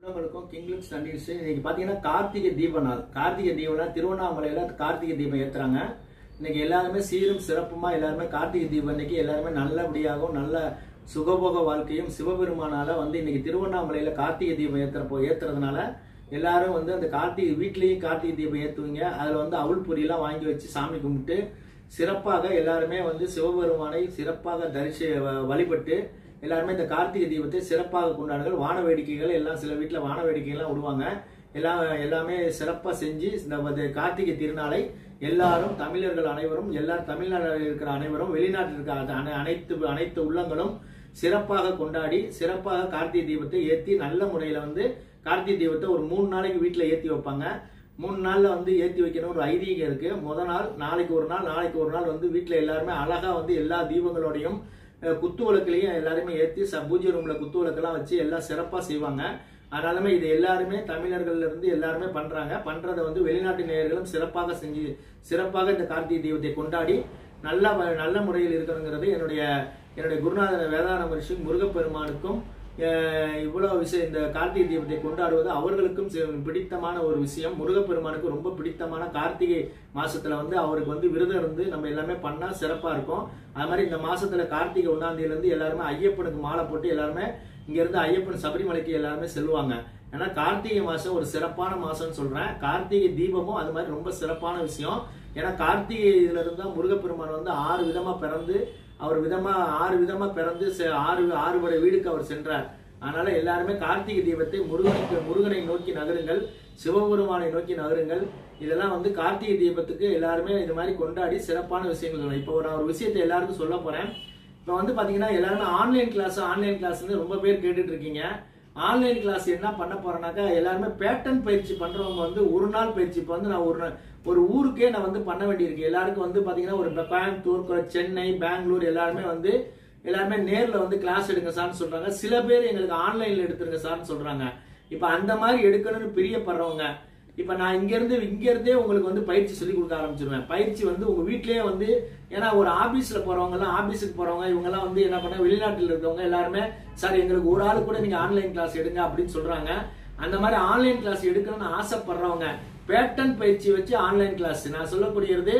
உங்களுக்கும் கிங்லிக்ஸ் சண்டீஸ் இன்னைக்கு பார்த்தீங்கன்னா கார்த்திகை தீப நாள் கார்த்திகை தீபம்னா திருவண்ணாமலையில கார்த்திகை தீபம் ஏத்துறாங்க இன்னைக்கு எல்லாருமே சீரும் சிறப்புமா எல்லாருமே கார்த்திகை தீபம் இன்னைக்கு எல்லாருமே நல்லபடியாகவும் நல்ல சுகபோக வாழ்க்கையும் சிவபெருமானால வந்து இன்னைக்கு திருவண்ணாமலையில கார்த்திகை தீபம் ஏத்துறப்போ ஏத்துறதுனால எல்லாரும் வந்து அந்த கார்த்திகை வீட்லயும் கார்த்திகை தீபம் ஏத்துவீங்க அதுல வந்து அவுள் பொரியெல்லாம் வாங்கி வச்சு சாமி கும்பிட்டு சிறப்பாக எல்லாருமே வந்து சிவபெருமானை சிறப்பாக தரிசி வ- வழிபட்டு எல்லாருமே இந்த கார்த்திகை தீபத்தை சிறப்பாக கொண்டாடுங்கள் வான வேடிக்கைகள் எல்லாம் சில வீட்டில் வான வேடிக்கைகள்லாம் விடுவாங்க எல்லாம் எல்லாமே சிறப்பாக செஞ்சு இந்த வந்து கார்த்திகை திருநாளை எல்லாரும் தமிழர்கள் அனைவரும் எல்லாரும் தமிழ்நாட்டில் இருக்கிற அனைவரும் வெளிநாட்டில் இருக்கிற அன- அன- அனைத்து அனைத்து உள்ளங்களும் சிறப்பாக கொண்டாடி சிறப்பாக கார்த்திகை தீபத்தை ஏற்றி நல்ல முறையில் வந்து கார்த்திகை தீபத்தை ஒரு மூணு நாளைக்கு வீட்டில் ஏற்றி வைப்பாங்க மூணு நாள்ல வந்து ஏற்றி வைக்கணும் ஒரு ஐதீகம் இருக்கு முத நாள் நாளைக்கு ஒரு நாள் நாளைக்கு ஒரு நாள் வந்து வீட்டில் எல்லாருமே அழகா வந்து எல்லா தீபங்களோடையும் அஹ், குத்து விளக்குலையும் எல்லாருமே ஏற்றி ச பூஜை ரூம்ல குத்து விளக்கெல்லாம் வச்சு எல்லாம் சிறப்பா செய்வாங்க அதனாலுமே இது எல்லாருமே தமிழர்கள்ல இருந்து எல்லாருமே பண்றாங்க பண்றதை வந்து வெளிநாட்டு நேயர்களும் சிறப்பாக செஞ்சு சிறப்பாக இந்த கார்த்திகை தீபத்தை கொண்டாடி நல்ல வ- நல்ல முறையில் இருக்கணுங்கிறது என்னுடைய என்னுடைய குருநாதர் வேதான மரிஷி முருகப்பெருமானுக்கும் அஹ், இவ்வளவு விஷயம் இந்த கார்த்திகை தீபத்தை கொண்டாடுவது அவர்களுக்கும் சி- பிடித்தமான ஒரு விஷயம் முருகப்பெருமானுக்கு ரொம்ப பிடித்தமான கார்த்திகை மாசத்துல வந்து அவருக்கு வந்து விரதம் இருந்து நம்ம எல்லாமே பண்ணா சிறப்பா இருக்கும் அது மாதிரி இந்த மாசத்துல கார்த்திகை ஒன்னாம் தேதியில இருந்து எல்லாருமே ஐயப்பனுக்கு மாலை போட்டு எல்லாருமே இங்க இருந்து ஐயப்பன் சபரிமலைக்கு எல்லாருமே செல்வாங்க ஏன்னா கார்த்திகை மாசம் ஒரு சிறப்பான மாசம்னு சொல்றேன் கார்த்திகை தீபமும் அது மாதிரி ரொம்ப சிறப்பான விஷயம் ஏன்னா கார்த்திகை இதுல இருந்தா முருகப்பெருமான் வந்து ஆறு விதமா பிறந்து அவர் விதமா ஆறு விதமா பிறந்து செ- ஆறு ஆறு வடை வீடுக்கு அவர் சென்றார் அதனால எல்லாருமே கார்த்திகை தீபத்தை முருகனுக்கு முருகனை நோக்கி நகருங்கள் சிவபெருமானை நோக்கி நகருங்கள் இதெல்லாம் வந்து கார்த்திகை தீபத்துக்கு எல்லாருமே இது மாதிரி கொண்டாடி சிறப்பான விஷயங்கள் சொல்லணும் இப்போ நான் ஒரு விஷயத்தை எல்லாருக்கும் சொல்ல போறேன் இப்போ வந்து பாத்தீங்கன்னா எல்லாருமே ஆன்லைன் கிளாஸ் ஆன்லைன் கிளாஸ்னு ரொம்ப பேர் கேட்டுட்டு இருக்கீங்க ஆன்லைன் கிளாஸ் என்ன பண்ண போறேன்னாக்கா எல்லாருமே பேட்டர்ன் பயிற்சி பண்றவங்க வந்து ஒரு நாள் பயிற்சி இப்போ வந்து நான் ஒரு நாள் ஒரு ஊருக்கே நான் வந்து பண்ண வேண்டியிருக்கு எல்லாருக்கும் வந்து பாத்தீங்கன்னா ஒரு கோயம்புத்தூர் சென்னை பெங்களூர் எல்லாருமே வந்து எல்லாருமே நேர்ல வந்து கிளாஸ் எடுங்க சார்னு சொல்றாங்க சில பேர் எங்களுக்கு ஆன்லைன்ல எடுத்துருங்க சார்னு சொல்றாங்க இப்ப அந்த மாதிரி எடுக்கணும்னு பிரியப்படுறவங்க இப்ப நான் இங்க இருந்து இங்க இருந்தே உங்களுக்கு வந்து பயிற்சி சொல்லி கொடுக்க ஆரம்பிச்சிருவேன் பயிற்சி வந்து உங்க வீட்லயே வந்து ஏன்னா ஒரு ஆபீஸ்ல போறவங்க எல்லாம் ஆபீஸுக்கு போறவங்க இவங்க எல்லாம் வந்து என்ன பண்ண வெளிநாட்டுல இருக்கவங்க எல்லாருமே சார் எங்களுக்கு ஒரு ஆள் கூட நீங்க ஆன்லைன் கிளாஸ் எடுங்க அப்படின்னு சொல்றாங்க அந்த மாதிரி ஆன்லைன் கிளாஸ் எடுக்கணும்னு ஆசைப்படுறவங்க பேட்டன் பயிற்சி வச்சு ஆன்லைன் கிளாஸ் நான் சொல்லக்கூடியது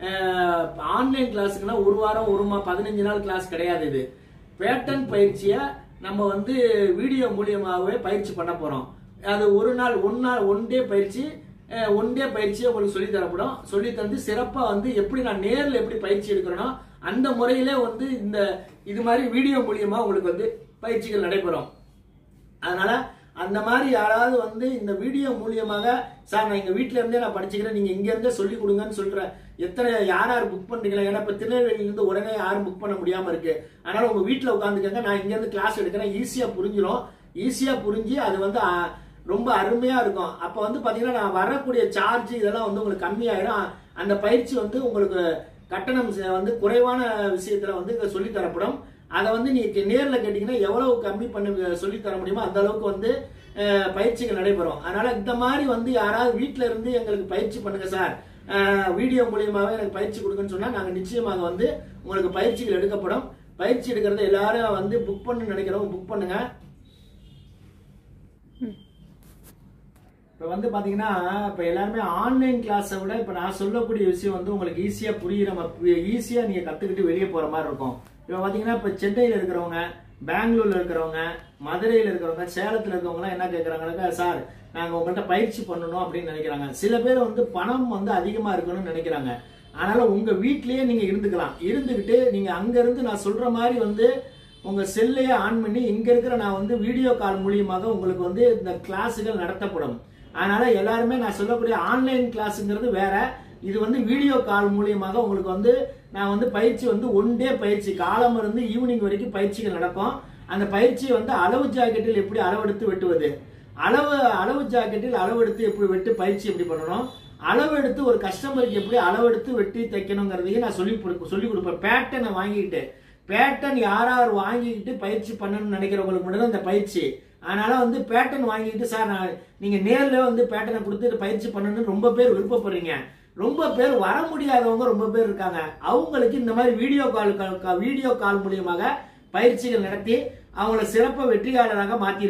ஆன்லைன் கிளாஸுக்குன்னா ஒரு வாரம் ஒரு மா பதினஞ்சு நாள் கிளாஸ் கிடையாது இது பேட்டன் பயிற்சியை நம்ம வந்து வீடியோ மூலியமாகவே பயிற்சி பண்ண போறோம் அது ஒரு நாள் ஒன் நாள் ஒன் டே பயிற்சி ஒன் டே பயிற்சியை உங்களுக்கு சொல்லி தரப்படும் சொல்லி தந்து சிறப்பா வந்து எப்படி நான் நேர்ல எப்படி பயிற்சி எடுக்கிறேனோ அந்த முறையிலே வந்து இந்த இது மாதிரி வீடியோ மூலியமா உங்களுக்கு வந்து பயிற்சிகள் நடைபெறும் அதனால அந்த மாதிரி யாராவது வந்து இந்த வீடியோ மூலியமாக சார் நான் எங்க வீட்ல இருந்தே நான் படிச்சுக்கிறேன் நீங்க இங்க இருந்தே சொல்லி கொடுங்கன்னு சொல்றேன் எத்தனை யார் யார் புக் பண்றீங்களா ஏன்னா இப்ப திருநெல்வேலியில இருந்து உடனே யாரும் புக் பண்ண முடியாம இருக்கு அதனால உங்க வீட்ல உட்காந்துக்கங்க நான் இங்க இருந்து கிளாஸ் எடுக்கிறேன் ஈஸியா புரிஞ்சிடும் ஈஸியா புரிஞ்சு அது வந்து ஆ, ரொம்ப அருமையா இருக்கும் அப்ப வந்து பாத்தீங்கன்னா நான் வரக்கூடிய சார்ஜ் இதெல்லாம் வந்து உங்களுக்கு கம்மியாயிடும் அந்த பயிற்சி வந்து உங்களுக்கு கட்டணம் ச- வந்து குறைவான விஷயத்துல வந்து இங்க சொல்லி தரப்படும் அதை வந்து நீங்க நேர்ல கேட்டீங்கன்னா எவ்வளவு கம்மி பண்ணி சொல்லி தர முடியுமோ அந்த அளவுக்கு வந்து அஹ், பயிற்சிகள் நடைபெறும் அதனால இந்த மாதிரி வந்து யாராவது வீட்ல இருந்து எங்களுக்கு பயிற்சி பண்ணுங்க சார் அஹ், வீடியோ மூலியமாவே எனக்கு பயிற்சி கொடுங்கன்னு சொன்னா நாங்க நிச்சயமாக வந்து உங்களுக்கு பயிற்சிகள் எடுக்கப்படும் பயிற்சி எடுக்கிறத எல்லாரும் வந்து புக் பண்ணு நினைக்கிறவங்க புக் பண்ணுங்க இப்போ வந்து பாத்தீங்கன்னா இப்போ எல்லாருமே ஆன்லைன் கிளாஸை விட இப்போ நான் சொல்லக்கூடிய விஷயம் வந்து உங்களுக்கு ஈஸியா புரியுற ஈஸியா நீங்க கத்துக்கிட்டு வெளியே போற மாதிரி இருக்கும் இப்போ பாத்தீங்கன்னா இப்போ சென்னையில இருக்கிறவங்க பெங்களூர்ல இருக்கிறவங்க மதுரையில இருக்கிறவங்க சேலத்துல இருக்கிறவங்க என்ன கேட்கறாங்கன்னாக்கா சார் நாங்க உங்கள்கிட்ட பயிற்சி பண்ணணும் அப்படின்னு நினைக்கிறாங்க சில பேர் வந்து பணம் வந்து அதிகமா இருக்கணும்னு நினைக்கிறாங்க அதனால உங்க வீட்லயே நீங்க இருந்துக்கலாம் இருந்துகிட்டு நீங்க அங்க இருந்து நான் சொல்ற மாதிரி வந்து உங்க செல்லையே ஆன் பண்ணி இங்க இருக்கிற நான் வந்து வீடியோ கால் மூலியமாக உங்களுக்கு வந்து இந்த கிளாஸுகள் நடத்தப்படும் அதனால எல்லாருமே நான் சொல்லக்கூடிய ஆன்லைன் கிளாஸுங்கிறது வேற இது வந்து வீடியோ கால் மூலியமாக உங்களுக்கு வந்து நான் வந்து பயிற்சி வந்து ஒன் டே பயிற்சி காலம் இருந்து ஈவினிங் வரைக்கும் பயிற்சிகள் நடக்கும் அந்த பயிற்சியை வந்து அளவு ஜாக்கெட்டில் எப்படி அளவெடுத்து வெட்டுவது அளவு அளவு ஜாக்கெட்டில் அளவெடுத்து எப்படி வெட்டு பயிற்சி எப்படி பண்ணணும் அளவெடுத்து ஒரு கஸ்டமருக்கு எப்படி அளவெடுத்து வெட்டி தைக்கணுங்கிறதையும் நான் சொல்லி கொடு- சொல்லி கொடுப்பேன் பேட்டனை வாங்கிக்கிட்டு பேட்டன் யார் யார் வாங்கிக்கிட்டு பயிற்சி பண்ணணும்னு நினைக்கிறவங்களுக்கு மட்டும்தான் இந்த பயிற்சி அதனால வந்து பேட்டன் வாங்கிக்கிட்டு சார் நான் நீங்க நேர்ல வந்து பேட்டனை கொடுத்து பயிற்சி பண்ணணும்னு ரொம்ப பேர் விருப்பப்படுறீங்க ரொம்ப பேர் வர முடியாதவங்க ரொம்ப பேர் இருக்காங்க அவங்களுக்கு இந்த மாதிரி வீடியோ கால் வீடியோ கால் மூலியமாக பயிற்சிகள் நடத்தி அவங்கள சிறப்ப வெற்றியாளராக மாத்திடுவேன்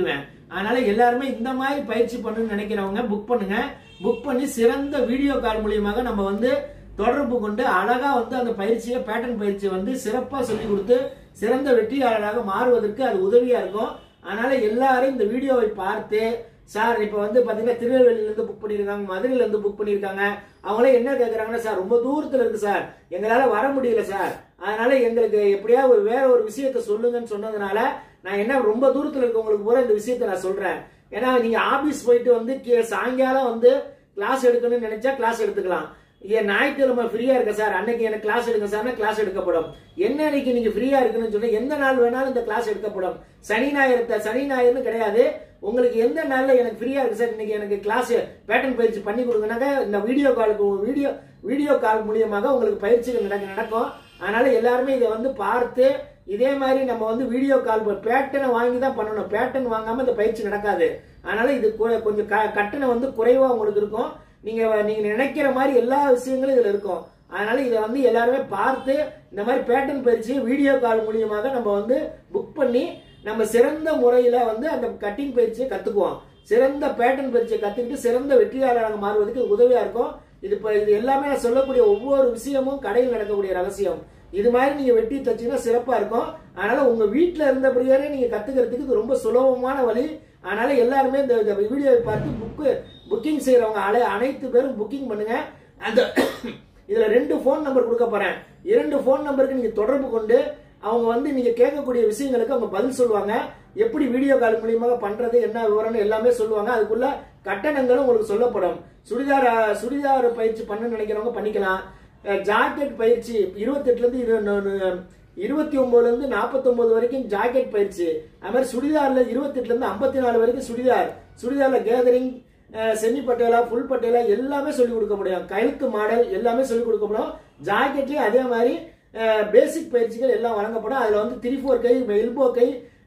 அதனால எல்லாருமே இந்த மாதிரி பயிற்சி பண்ணணும்னு நினைக்கிறவங்க புக் பண்ணுங்க புக் பண்ணி சிறந்த வீடியோ கால் மூலியமாக நம்ம வந்து தொடர்பு கொண்டு அழகா வந்து அந்த பயிற்சியை பேட்டர்ன் பயிற்சியை வந்து சிறப்பா சொல்லி கொடுத்து சிறந்த வெற்றியாளராக மாறுவதற்கு அது உதவியா இருக்கும் அதனால எல்லாரும் இந்த வீடியோவை பார்த்து சார் இப்போ வந்து பாத்தீங்கன்னா திருநெல்வேலியில இருந்து புக் பண்ணியிருக்காங்க மதுரையில இருந்து புக் பண்ணியிருக்காங்க அவங்களே என்ன கேக்குறாங்கன்னா சார் ரொம்ப தூரத்துல இருக்கு சார் எங்களால வர முடியல சார் அதனால எங்களுக்கு எப்படியாவது ஒரு வேற ஒரு விஷயத்த சொல்லுங்கன்னு சொன்னதுனால நான் என்ன ரொம்ப தூரத்துல இருக்கவங்களுக்கு பூரா இந்த விஷயத்த நான் சொல்றேன் ஏன்னா நீங்க ஆபீஸ் போயிட்டு வந்து கே- சாயங்காலம் வந்து கிளாஸ் எடுக்கணும்னு நினைச்சா கிளாஸ் எடுத்துக்கலாம் ஏன் ஞாயிற்றுக்கிழமை ஃப்ரீயா இருக்க சார் அன்னைக்கு எனக்கு கிளாஸ் எடுங்க சார்னா கிளாஸ் எடுக்கப்படும் என்ன அன்னைக்கு நீங்க ஃப்ரீயா இருக்குன்னு சொன்னா எந்த நாள் வேணாலும் இந்த கிளாஸ் எடுக்கப்படும் சனி ஞாயிறு த- சனி ஞாயிறுன்னு கிடையாது உங்களுக்கு எந்த நாள்ல எனக்கு ஃப்ரீயா இருக்கு சார் இன்னைக்கு எனக்கு கிளாஸ் பேட்டர்ன் பயிற்சி பண்ணி கொடுங்கனாக்க இந்த வீடியோ காலுக்கு வீடியோ வீடியோ கால் மூலியமாக உங்களுக்கு பயிற்சிகள் நடக்க நடக்கும் அதனால எல்லாருமே இதை வந்து பார்த்து இதே மாதிரி நம்ம வந்து வீடியோ கால் பேட்டனை வாங்கி தான் பண்ணணும் பேட்டன் வாங்காம இந்த பயிற்சி நடக்காது அதனால இது கு- கொஞ்சம் க- கட்டணம் வந்து குறைவா உங்களுக்கு இருக்கும் நீங்க நீங்க நினைக்கிற மாதிரி எல்லா விஷயங்களும் இதுல இருக்கும் அதனால இதை வந்து எல்லாருமே பார்த்து இந்த மாதிரி பேட்டர்ன் பயிற்சி வீடியோ கால் மூலியமாக நம்ம வந்து புக் பண்ணி நம்ம சிறந்த முறையில வந்து அந்த கட்டிங் பயிற்சியை கத்துக்குவோம் சிறந்த பேட்டர்ன் பயிற்சியை கத்துக்கிட்டு சிறந்த வெற்றியாளராக மாறுவதற்கு இது உதவியா இருக்கும் இது இப்ப இது எல்லாமே நான் சொல்லக்கூடிய ஒவ்வொரு விஷயமும் கடையில் நடக்கக்கூடிய ரகசியம் இது மாதிரி நீங்க வெட்டி தச்சீங்கன்னா சிறப்பா இருக்கும் அதனால உங்க வீட்ல இருந்தபடியே நீங்க கத்துக்கிறதுக்கு இது ரொம்ப சுலபமான வழி அதனால எல்லாருமே இந்த இந்த வீடியோவை பார்த்து புக்கு புக்கிங் செய்யறவங்க அலை அனைத்து பேரும் புக்கிங் பண்ணுங்க அந்த இதுல ரெண்டு ஃபோன் நம்பர் கொடுக்க போறேன் இரண்டு ஃபோன் நம்பருக்கு நீங்க தொடர்பு கொண்டு அவங்க வந்து நீங்க கேட்கக்கூடிய விஷயங்களுக்கு அவங்க பதில் சொல்லுவாங்க எப்படி வீடியோ கால் மூலியமாக பண்றது என்ன விவரம்னு எல்லாமே சொல்லுவாங்க அதுக்குள்ள கட்டணங்களும் உங்களுக்கு சொல்லப்படும் சுடிதார் அஹ், சுடிதார் பயிற்சி பண்ண நினைக்கிறவங்க பண்ணிக்கலாம் அஹ், ஜாக்கெட் பயிற்சி இருபத்தெட்டுல இருந்து இரு- இருபத்தி ஒன்பதுல இருந்து நாற்பத்தி ஒன்பது வரைக்கும் ஜாக்கெட் பயிற்சி அது மாதிரி சுடிதார்ல இருபத்தெட்டுல இருந்து ஐம்பத்தி நாலு வரைக்கும் சுடிதார் சுடிதார்ல gathering semi Patiala full Patiala எல்லாமே சொல்லி கொடுக்க முடியும் கழுத்து மாடல் எல்லாமே சொல்லி கொடுக்க முடியும் ஜாக்கெட்லயும் அதே மாதிரி பேசிக் பயிற்சிகள் எல்லாம் வழங்கப்படும் அதுல வந்து த்ரீ ஃபோர் கை எல்போ கை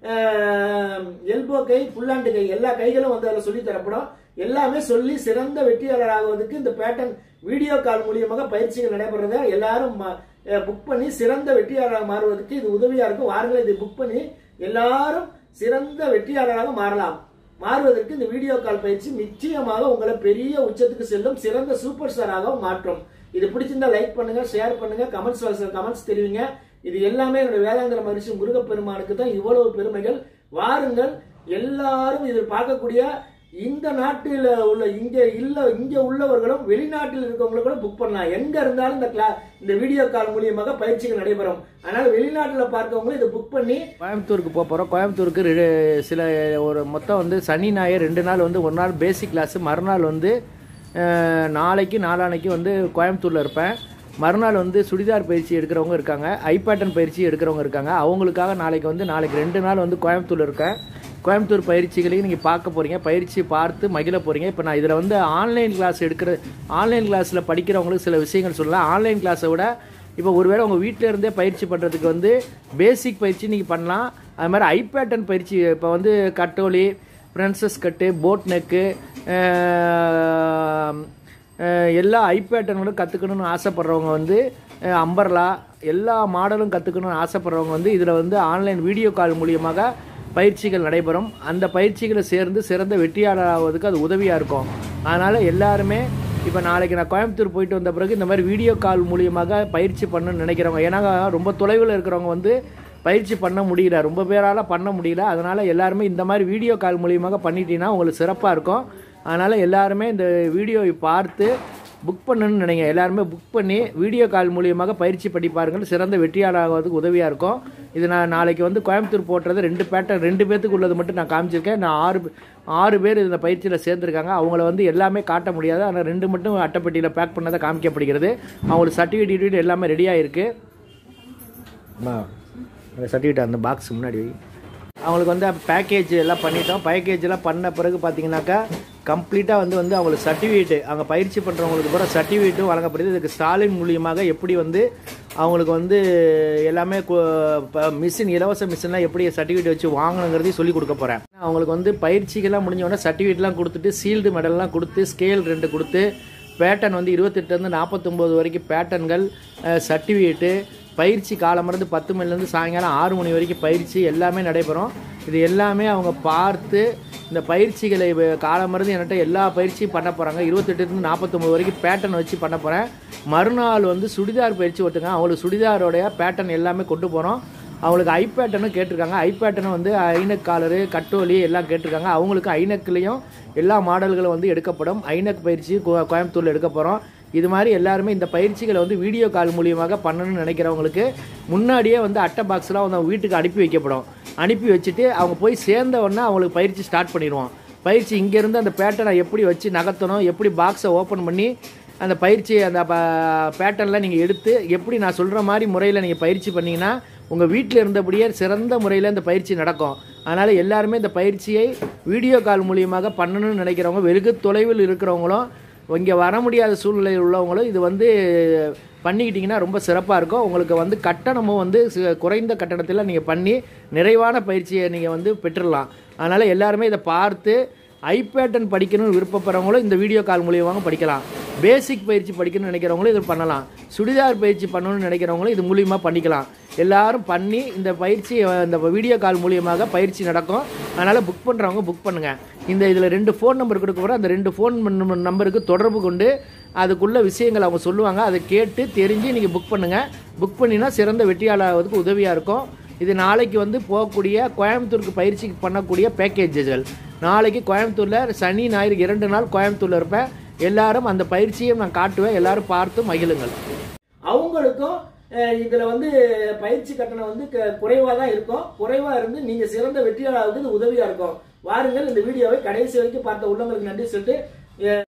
எல்போ கை புல்லாண்டு கை எல்லா கைகளும் வந்து அதில் சொல்லி தரப்படும் எல்லாமே சொல்லி சிறந்த வெற்றியாளர் ஆகுவதற்கு இந்த பேட்டர்ன் வீடியோ கால் மூலியமாக பயிற்சிகள் நடைபெறத எல்லாரும் புக் பண்ணி சிறந்த வெற்றியாளராக மாறுவதற்கு இது உதவியா இருக்கும் வாருங்கள் இதை புக் பண்ணி எல்லாரும் சிறந்த வெற்றியாளராக மாறலாம் மாறுவதற்கு இந்த வீடியோ கால் பயிற்சி நிச்சயமாக உங்களை பெரிய உச்சத்துக்கு செல்லும் சிறந்த சூப்பர் ஸ்டாராக மாற்றும் இது பிடிச்சிருந்தா லைக் பண்ணுங்க ஷேர் பண்ணுங்க கமெண்ட்ஸ் கமெண்ட்ஸ் தெரிவிங்க இது எல்லாமே என்னோட வேதாந்திர மகிழ்ச்சி முருகப்பெருமானுக்கு தான் இவ்வளவு பெருமைகள் வாருங்கள் எல்லாரும் இதில் பார்க்கக்கூடிய இந்த நாட்டில் உள்ள இங்க இல்ல இங்க உள்ளவர்களும் வெளிநாட்டில் இருக்கவங்களும் கூட புக் பண்ணலாம் எங்க இருந்தாலும் இந்த கிளா இந்த வீடியோ கால் மூலியமாக பயிற்சிகள் நடைபெறும் அதனால வெளிநாட்டில் பார்க்கவங்களும் இதை புக் பண்ணி கோயம்புத்தூருக்கு போக போகிறோம் கோயம்புத்தூருக்கு ரெ- சில ஒரு மொத்தம் வந்து சனி ஞாயிறு ரெண்டு நாள் வந்து ஒரு நாள் பேசிக் கிளாஸ் மறுநாள் வந்து அஹ், நாளைக்கு நாளானைக்கு வந்து கோயம்புத்தூரில் இருப்பேன் மறுநாள் வந்து சுடிதார் பயிற்சி எடுக்கிறவங்க இருக்காங்க ஐ பேட்டர்ன் பயிற்சி எடுக்கிறவங்க இருக்காங்க அவங்களுக்காக நாளைக்கு வந்து நாளைக்கு ரெண்டு நாள் வந்து கோயம்புத்தூரில் இருக்கேன் கோயம்புத்தூர் பயிற்சிகளையும் நீங்கள் பார்க்க போகிறீங்க பயிற்சி பார்த்து மகிழ போகிறீங்க இப்போ நான் இதில் வந்து ஆன்லைன் கிளாஸ் எடுக்கிற ஆன்லைன் கிளாஸில் படிக்கிறவங்களுக்கு சில விஷயங்கள் சொல்லலாம் ஆன்லைன் கிளாஸை விட இப்போ ஒருவேளை உங்கள் வீட்டில் இருந்தே பயிற்சி பண்ணுறதுக்கு வந்து பேசிக் பயிற்சி நீங்கள் பண்ணலாம் அது மாதிரி ஐ பேட்டர்ன் பயிற்சி இப்போ வந்து கட்டோலி பிரின்சஸ் கட்டு போட் நெக்கு எல்லா ஐ பேட்டர்னும் கற்றுக்கணும்னு ஆசைப்பட்றவங்க வந்து அஹ், அம்பர்லா எல்லா மாடலும் கற்றுக்கணும்னு ஆசைப்பட்றவங்க வந்து இதில் வந்து ஆன்லைன் வீடியோ கால் மூலியமாக பயிற்சிகள் நடைபெறும் அந்த பயிற்சிகளை சேர்ந்து சிறந்த வெற்றியாளர் ஆவதுக்கு அது உதவியாக இருக்கும் அதனால் எல்லாருமே இப்போ நாளைக்கு நான் கோயம்புத்தூர் போயிட்டு வந்த பிறகு இந்த மாதிரி வீடியோ கால் மூலியமாக பயிற்சி பண்ணணும்னு நினைக்கிறவங்க ஏன்னா ரொம்ப தொலைவில் இருக்கிறவங்க வந்து பயிற்சி பண்ண முடியல ரொம்ப பேரால் பண்ண முடியல அதனால் எல்லாருமே இந்த மாதிரி வீடியோ கால் மூலியமாக பண்ணிட்டீங்கன்னா உங்களுக்கு சிறப்பாக இருக்கும் அதனால் எல்லாருமே இந்த வீடியோவை பார்த்து புக் பண்ணணும்னு நினைங்க எல்லாருமே புக் பண்ணி வீடியோ கால் மூலியமாக பயிற்சி பண்ணி பாருங்கள் சிறந்த வெற்றியாளர் ஆகுவதுக்கு உதவியாக இருக்கும் இது நான் நாளைக்கு வந்து கோயம்புத்தூர் போட்டுறது ரெண்டு பேட்டர் ரெண்டு பேத்துக்கு உள்ளது மட்டும் நான் காமிச்சிருக்கேன் நான் ஆறு பே- ஆறு பேர் இந்த பயிற்சியில் சேர்ந்துருக்காங்க அவங்கள வந்து எல்லாமே காட்ட முடியாது ஆனால் ரெண்டு மட்டும் அட்டைப்பெட்டியில் பேக் பண்ணதை காமிக்கப்படுகிறது அவங்களுக்கு சர்டிஃபிகேட் எல்லாமே ரெடியாக இருக்குது சர்டிஃபிகேட் அந்த பாக்ஸ் முன்னாடி வை அவங்களுக்கு வந்து பேக்கேஜ் எல்லாம் பண்ணிட்டோம் பேக்கேஜ் எல்லாம் பண்ண பிறகு பார்த்தீங்கன்னாக்கா கம்ப்ளீட்டாக வந்து வந்து அவங்களுக்கு சர்டிஃபிகேட் அங்கே பயிற்சி பண்ணுறவங்களுக்கு பூரா சர்டிஃபிகேட்டும் வழங்கப்படுது இதுக்கு ஸ்டாலின் மூலியமாக எப்படி வந்து அவங்களுக்கு வந்து எல்லாமே மிஷின் இலவச மிஷின்லாம் எப்படி சர்டிஃபிகேட் வச்சு வாங்கணுங்கிறதையும் சொல்லி கொடுக்க போகிறேன் அவங்களுக்கு வந்து பயிற்சிகள்லாம் முடிஞ்ச உடனே சர்டிஃபிகேட்லாம் கொடுத்துட்டு சீல்டு மெடல்லாம் கொடுத்து ஸ்கேல் ரெண்டு கொடுத்து பேட்டர்ன் வந்து இருபத்தெட்டுலேருந்து நாற்பத்தொம்போது வரைக்கும் பேட்டர்ன்கள் சர்டிஃபிகேட்டு பயிற்சி காலமிருந்து பத்து மணிலேருந்து சாயங்காலம் ஆறு மணி வரைக்கும் பயிற்சி எல்லாமே நடைபெறும் இது எல்லாமே அவங்க பார்த்து இந்த பயிற்சிகளை வ- காலமிருந்து என்கிட்ட எல்லா பயிற்சியும் பண்ண போகிறாங்க இருபத்தெட்டுலேருந்து நாற்பத்தொம்பது வரைக்கும் பேட்டர்ன் வச்சு பண்ண போகிறேன் மறுநாள் வந்து சுடிதார் பயிற்சி ஒட்டுங்க அவங்களுக்கு சுடிதாரோடைய பேட்டர்ன் எல்லாமே கொண்டு போகிறோம் அவங்களுக்கு ஐ பேட்டர்னும் கேட்டிருக்காங்க ஐ பேட்டர்ன் வந்து ஐநக் காலரு கட்டோலி எல்லாம் கேட்டிருக்காங்க அவங்களுக்கு ஐநக்லேயும் எல்லா மாடல்களும் வந்து எடுக்கப்படும் ஐநக் பயிற்சி கோ- கோயம்புத்தூரில் எடுக்க போகிறோம் இது மாதிரி எல்லாருமே இந்த பயிற்சிகளை வந்து வீடியோ கால் மூலியமாக பண்ணணும்னு நினைக்கிறவங்களுக்கு முன்னாடியே வந்து அட்டை பாக்ஸ்லாம் வந்து அவங்க வீட்டுக்கு அனுப்பி வைக்கப்படும் அனுப்பி வச்சுட்டு அவங்க போய் சேர்ந்த உடனே அவங்களுக்கு பயிற்சி ஸ்டார்ட் பண்ணிடுவோம் பயிற்சி இங்கேருந்து அந்த பேட்டர்னை எப்படி வச்சு நகர்த்தணும் எப்படி பாக்ஸை ஓப்பன் பண்ணி அந்த பயிற்சி அந்த பேட்டர்னில் நீங்கள் எடுத்து எப்படி நான் சொல்கிற மாதிரி முறையில் நீங்கள் பயிற்சி பண்ணீங்கன்னா உங்கள் வீட்டில் இருந்தபடியே சிறந்த முறையில் இந்த பயிற்சி நடக்கும் அதனால் எல்லாருமே இந்த பயிற்சியை வீடியோ கால் மூலியமாக பண்ணணும்னு நினைக்கிறவங்க வெகு தொலைவில் இருக்கிறவங்களும் இங்கே வர முடியாத சூழ்நிலையில் உள்ளவங்களும் இது வந்து பண்ணிக்கிட்டிங்கன்னா ரொம்ப சிறப்பாக இருக்கும் உங்களுக்கு வந்து கட்டணமும் வந்து சி- குறைந்த கட்டணத்தில் நீங்கள் பண்ணி நிறைவான பயிற்சியை நீங்கள் வந்து பெற்றுடலாம் அதனால் எல்லாருமே இதை பார்த்து ஐபேட்டன் படிக்கணும்னு விருப்பப்படுறவங்களும் இந்த வீடியோ கால் மூலியமாக படிக்கலாம் பேசிக் பயிற்சி படிக்கணும்னு நினைக்கிறவங்களும் இது பண்ணலாம் சுடிதார் பயிற்சி பண்ணணும்னு நினைக்கிறவங்களும் இது மூலியமாக பண்ணிக்கலாம் எல்லாரும் பண்ணி இந்த பயிற்சி அஹ், இந்த வீடியோ கால் மூலியமாக பயிற்சி நடக்கும் அதனால் புக் பண்ணுறவங்க புக் பண்ணுங்கள் இந்த இதில் ரெண்டு ஃபோன் நம்பர் கொடுக்க போகிறோம் அந்த ரெண்டு ஃபோன் நம்பருக்கு தொடர்பு கொண்டு அதுக்குள்ள விஷயங்கள் அவங்க சொல்லுவாங்க அதை கேட்டு தெரிஞ்சு நீங்கள் புக் பண்ணுங்கள் புக் பண்ணினா சிறந்த வெற்றியாளருக்கு உதவியாக இருக்கும் இது நாளைக்கு வந்து போகக்கூடிய கோயம்புத்தூருக்கு பயிற்சிக்கு பண்ணக்கூடிய பேக்கேஜஸ்கள் நாளைக்கு கோயம்புத்தூரில் சனி ஞாயிறு இரண்டு நாள் கோயம்புத்தூரில் இருப்பேன் எல்லாரும் அந்த பயிற்சியை நான் காட்டுவேன் எல்லாரும் பார்த்து மகிழுங்கள் அவங்களுக்கும் அஹ், இதுல வந்து பயிற்சி கட்டணம் வந்து குறைவா தான் இருக்கும் குறைவா இருந்து நீங்க சிறந்த வெற்றியாளருக்கு இது உதவியா இருக்கும் வாருங்கள் இந்த வீடியோவை கடைசி வரைக்கும் பார்த்த உள்ளவங்களுக்கு நன்றி சொல்லிட்டு அஹ்,